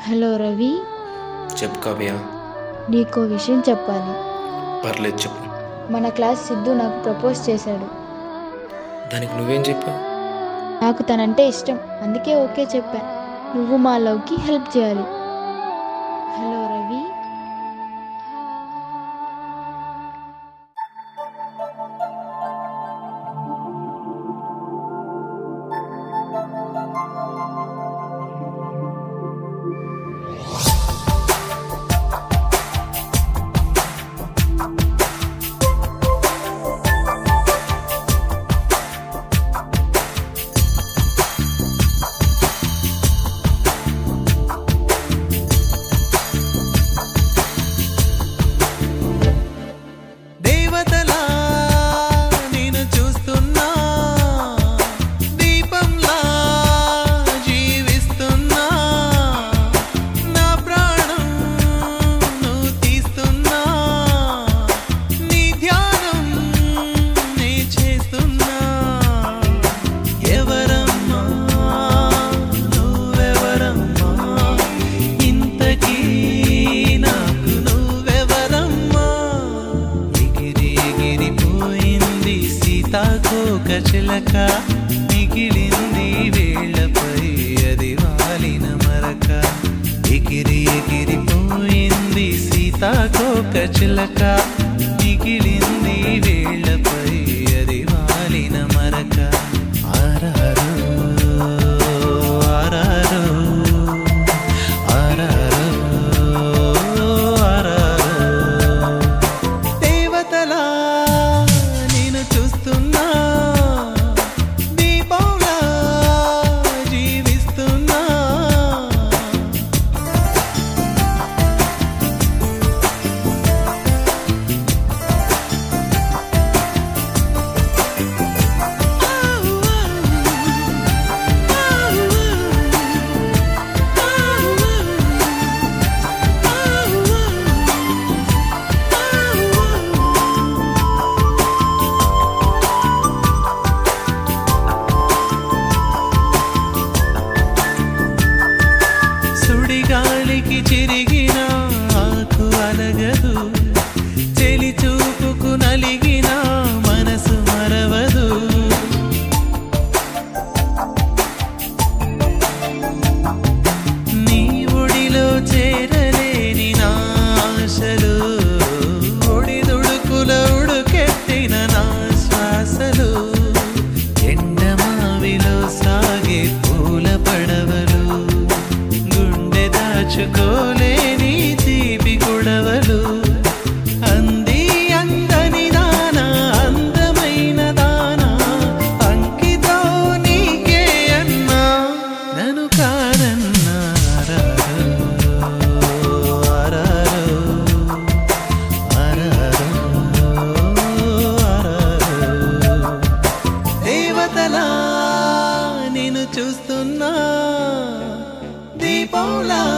Hello Ravi చెప్పు కావ్య నీకో విషయం చెప్పాలి పర్లేదు చెప్పు మన క్లాస్ సిద్ధు నాకు ప్రపోజ్ చేశాడు దానికి నువ్వేం చెప్పావు నాకు తనంటే ఇష్టం అందుకే ఓకే చెప్పా నువ్వు మా లవ్కి హెల్ప్ చేయాలి హలో రవి దేవతలా నేను చూస్తున్నా దీపంలా జీవిస్తున్నా నా ప్రాణం నువ్వు తీస్తున్నా నీ ధ్యానం నే చేస్తున్నా ఎవరమ్మా నువ్వెవరమ్మా ఇంతకీ నాకు నువ్వెవరమ్మా ఎగిరి ఎగిరిపోయింది సీతాకోక చిలక మిగిలింది వేళ్లపై అది వాలిన మరక ఎగిరి ఎగిరిపోయింది సీతాకోక చిలక మిగిలింది వేళ్లపై అది వాలిన మరక ఆరారో ఆరారో ఆరారో ఆరారో దేవతలా నేను చూస్తున్నా దీపంలా జీవిస్తున్నా సుడిగాలికి చిరిగిన ఆకు అలగదు చెలి చూపుకు నలిగిన మనసు మరవదు నీ ఒడిలో చేరలేని నా ఆశలు ఒడిదుడుకుల ఉడుకెత్తిన నా శ్వాసలు ఎండమావిలో సాగే పూల పడవలు గుండె దాచుకోలేని తీపి గొడవలు అంది అందని దానా అందమైన దానా అంకితో నీకే అన్నా నన్ను కాదన్నా ఆరారో, ఆరారో, ఆరారో. దేవతలా నేను చూస్తున్నా దీపంలా